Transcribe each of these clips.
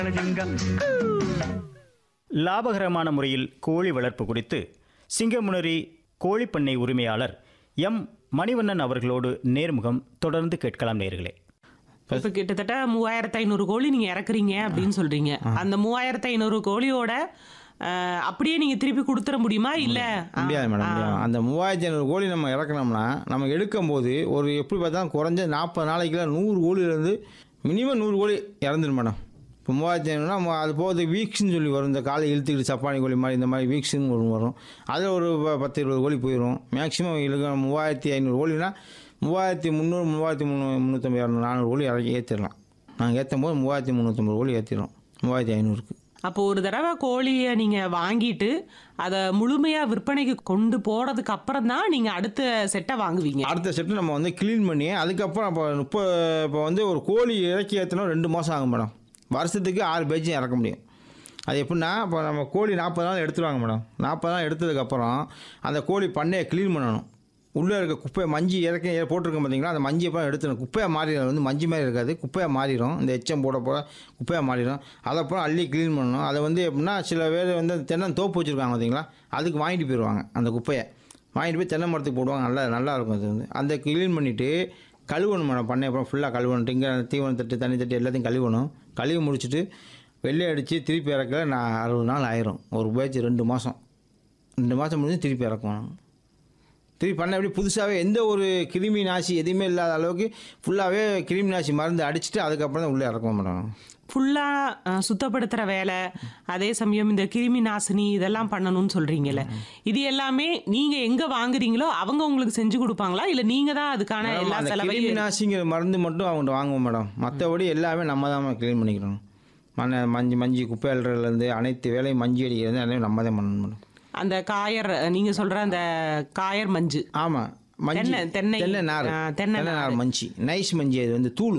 லாபகரமான முறையில் கோழி வளர்ப்பு குறித்து சிங்கமுனரி கோழிப்பண்ணை உரிமையாளர் எம் மணிவண்ணன் அவர்களோடு நேர்முகம் தொடர்ந்து கேட்கலாம் நேர்களே இப்ப கிட்டத்தட்ட மூவாயிரத்து ஐநூறு கோழி நீங்க இறக்குறீங்க அப்படின்னு சொல்றீங்க அந்த மூவாயிரத்து ஐநூறு கோழியோட அஹ், அப்படியே நீங்க திருப்பி கொடுத்துட முடியுமா இல்ல முடியாது மேடம் முடியாது அந்த மூவாயிரத்தி ஐநூறு கோழி நம்ம இறக்கணும்னா நம்ம எடுக்கும்போது ஒரு எப்படி பார்த்தாலும் குறைஞ்ச நாற்பது நாளைக்குள்ள நூறு கோழியிலேருந்து மினிமம் நூறு கோழி இறந்துடும் மேடம் இப்போ மூவாயிரத்தி ஐநூறுனா அது போகிறது வீக்ஸ்னு சொல்லி வரும் இந்த காலை இழுத்துக்கிட்டு சப்பானி கோழி மாதிரி இந்த மாதிரி வீக்ஸ்னு ஒரு வரும் அதில் ஒரு ப- பத்து இருபது கோழி போயிடும் மேக்ஸிமம் இழுக்க மூவாயிரத்தி ஐநூறு கோழினா மூவாயிரத்தி முந்நூறு மூவாயிரத்தி முந்நூறு முந்நூற்றம்பது இரநூறு நானூறு கோழி இறக்கி ஏற்றிடலாம் நாங்கள் ஏற்றும் போது மூவாயிரத்தி முந்நூற்றம்பது கோழி ஏற்றிடுறோம் மூவாயிரத்தி ஐநூறுக்கு அப்போ ஒரு தடவை கோழியை நீங்க வாங்கிட்டு அதை முழுமையா விற்பனைக்கு கொண்டு போறதுக்கு அப்புறம் தான் நீங்க அடுத்த செட்டை வாங்குவீங்க அடுத்த செட்டு நம்ம வந்து க்ளீன் பண்ணி அதுக்கப்புறம் இப்போ முப்பது இப்போ வந்து ஒரு கோழி இறக்கி ஏற்றணும் ரெண்டு மாதம் ஆகும் மேடம் வருஷத்துக்கு ஆறு பேஜும் இறக்க முடியும் அது எப்படின்னா இப்போ நம்ம கோழி நாற்பது நாள் எடுத்துருவாங்க மேடம் நாற்பது நாள் எடுத்ததுக்கப்புறம் அந்த கோழி பண்ணையை க்ளீன் பண்ணணும் உள்ளே இருக்க குப்பையை மஞ்சி இறக்கி போட்டிருக்கோம் பார்த்தீங்களா அந்த மஞ்சி அப்புறம் எடுத்துடும் குப்பையாக மாறிடும் வந்து மஞ்சி மாதிரி இருக்காது குப்பையாக மாறிடும் இந்த எச்சம் போட போட குப்பையாக மாறிடும் அதை அப்புறம் அள்ளி க்ளீன் பண்ணணும் அதை வந்து எப்படின்னா சில பேர் வந்து தென்னை தோப்பு வச்சுருக்காங்க பார்த்தீங்களா அதுக்கு வாங்கிட்டு போயிடுவாங்க அந்த குப்பையை வாங்கிட்டு போய் தென்னை மரத்துக்கு போடுவாங்க நல்லா நல்லா இருக்கும் அது வந்து அந்த க்ளீன் பண்ணிவிட்டு கழுவணும் மேடம் பண்ணை அப்புறம் ஃபுல்லாக கழுவணும் இங்கே தீவனம் தட்டு தண்ணி தட்டு எல்லாத்தையும் கழுவணும் கழுவி முடிச்சுட்டு வெள்ளை அடித்து திருப்பி இறக்க நான் அறுபது நாள் ஆயிரும் ஒரு பேட்ச் ரெண்டு மாதம் ரெண்டு மாதம் முடிஞ்சு திருப்பி இறக்கணும் திருப்பி பண்ண எப்படி புதுசாகவே எந்த ஒரு கிருமி நாசி எதுவுமே இல்லாத அளவுக்கு ஃபுல்லாகவே கிருமி நாசி மருந்து அடிச்சுட்டு அதுக்கப்புறம் தான் உள்ளே இறக்குவோம் மேடம் ஃபுல்லா அஹ், சுத்தப்படுத்துற வேலை அதே சமயம் இந்த கிருமி நாசினி இதெல்லாம் பண்ணணும்னு சொல்றீங்கல்ல இது எல்லாமே நீங்க எங்க வாங்குறீங்களோ அவங்க உங்களுக்கு செஞ்சு கொடுப்பாங்களா இல்ல நீங்க தான் அதுக்கான மேடம், எல்லா அந்த கிருமி செலவையும் நாசிங்கிற மருந்து மட்டும் அவங்கள்ட்ட வாங்குவோம் மேடம் மற்றபடி எல்லாமே நம்ம தான் க்ளீன் பண்ணிக்கணும் மண்ணை மஞ்சு மஞ்சி குப்பை அள்ளுறதுலேருந்து அனைத்து வேலையும் மஞ்சி அடிக்கிறது எல்லாமே நம்ம தான் பண்ணணும் மேடம் அந்த காயர் நீங்க சொல்ற அந்த காயர் மஞ்சு ஆமாம் மஞ்சி தென்னை- தென்னை- தென்னை நார் ஆ, தென்னை தென்னை நார் மஞ்சி நைஸ் மஞ்சி அது வந்து தூள்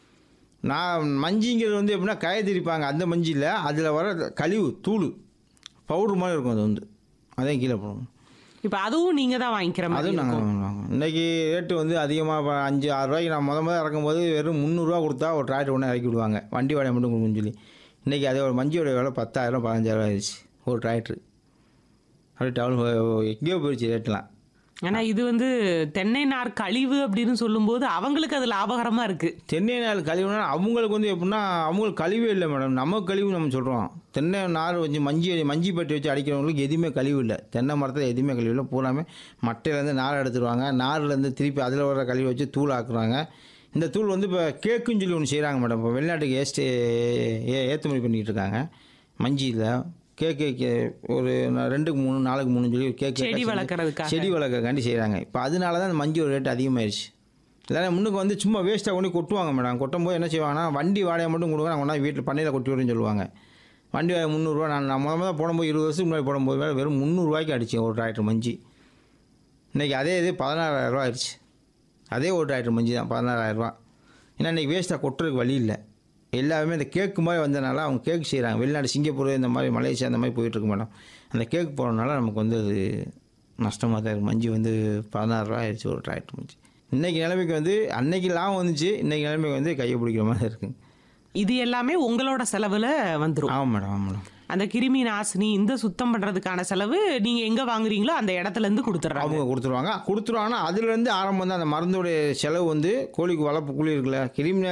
நான் மஞ்சிங்கிறது வந்து எப்படின்னா கய திரிப்பாங்க அந்த மஞ்சி இல்லை அதில் வர கழிவு தூள் பவுடர் மாதிரி இருக்கும் அது வந்து அதையும் கீழே போடணும் இப்ப அதுவும் நீங்க தான் வாங்கிக்கிற மாதிரி அதுவும் இருக்கும் நாங்கள் வாங்குவோம் இன்றைக்கி ரேட்டு வந்து அதிகமாக அஞ்சு ஆறு ரூபாய்க்கு நான் முத முத இறக்கும்போது வெறும் முந்நூறுரூவா கொடுத்தா ஒரு டிராக்டர் ஒன்று இறக்கி விடுவாங்க வண்டி வாடகை மட்டும் கொடுக்குன்னு சொல்லி இன்றைக்கி அதே ஒரு மஞ்சியோட விலை பத்தாயிரம் பதினஞ்சாயிரம் ஆயிடுச்சு ஒரு டிராக்டர் அப்படியே டவுன் எங்கேயோ போயிடுச்சு ரேட்லாம் ஆனா இது வந்து தென்னை நார் கழிவு அப்படின்னு சொல்லும்போது அவங்களுக்கு அது லாபகரமா இருக்கு தென்னை நாள் கழிவுனா அவங்களுக்கு வந்து எப்படின்னா அவங்களுக்கு கழிவே இல்லை மேடம் நம்ம கழிவு நம்ம சொல்கிறோம் தென்னை நார் வச்சு மஞ்சி மஞ்சி பட்டி வச்சு அடிக்கிறவங்களுக்கு எதுவுமே கழிவு இல்லை தென்னை மரத்தில் எதுவுமே கழிவு இல்லை பூராமே மட்டையிலேருந்து நார் எடுத்துருவாங்க நார்லேருந்து திருப்பி அதில் வர கழிவு வச்சு தூள் ஆக்குறாங்க இந்த தூள் வந்து இப்போ கேக்குன்னு சொல்லி ஒன்று செய்கிறாங்க மேடம் இப்போ வெளிநாட்டுக்கு ஏஸ்ட் ஏ ஏற்றுமதி பண்ணிக்கிட்டு இருக்காங்க மஞ்சியில் கேக்கு கே- ஒரு நா- ரெண்டுக்கு மூணு நாலுக்கு மூணு சொல்லி கேக்கு செடி வளர்க்கறதுக்காக. செடி வளர்க்கறக்காண்டி செய்கிறாங்க இப்போ அதனால தான் அந்த மஞ்சியோட ரேட் அதிகமாயிருச்சு இல்லைன்னா முன்னுக்கு வந்து சும்மா வேஸ்ட்டாக கொண்டு கொட்டுவாங்க மேடம் கொட்டும் போது என்ன செய்வாங்கன்னா வண்டி வாடகை மட்டும் கொடுங்க நான் கொண்டாந்து வீட்டில் பண்ணையில் கொட்டி விடுன்னு சொல்லுவாங்க வண்டி வாடகை முந்நூறுரூவா நான் நான் முதல்ல போடும்போது இருபது வருஷத்துக்கு முன்னாடி போடும்போது வேறு வெறும் முந்நூறுரூவாய்க்கு அடித்தேன் ஒரு டிராக்டர் மஞ்சி இன்றைக்கி அதே இது பதினாறாயிரரூவா ஆயிடுச்சு அதே ஒரு டிராக்டர் மஞ்சி தான் பதினாறாயிரரூவா ஏன்னா இன்றைக்கி வேஸ்ட்டாக கொட்டுறதுக்கு வழி இல்லை எல்லாருமே இந்த கேக்கு மாதிரி வந்தனால அவங்க கேக் செய்கிறாங்க வெளிநாடு சிங்கப்பூர் இந்த மாதிரி மலேசியா அந்த மாதிரி போயிட்டுருக்கு மேடம் அந்த கேக் போடுறதுனால நமக்கு வந்து அது நஷ்டமாக தான் இருக்குது மஞ்சி வந்து பதினாறுரூவா ஆயிடுச்சு ஒரு டிராக்டர் மஞ்சி இன்றைக்கி நிலைமைக்கு வந்து அன்னைக்கு லாபம் வந்துச்சு இன்றைக்கி நிலைமைக்கு வந்து கையை பிடிக்கிற மாதிரி இருக்குது இது எல்லாமே உங்களோட செலவுல வந்துரும் ஆமாம் மேடம் ஆமாம் மேடம் அந்த கிருமி நாசினி இந்த சுத்தம் பண்றதுக்கான செலவு நீங்க எங்க வாங்குறீங்களோ அந்த இடத்துல இருந்து கொடுத்துட்றாங்க அவங்க கொடுத்துருவாங்க கொடுத்துருவாங்கன்னா அதுலேருந்து ஆரம்பம் தான் அந்த மருந்துடைய செலவு வந்து கோழிக்கு வளர்ப்பு கூலி இருக்குல்ல கிருமி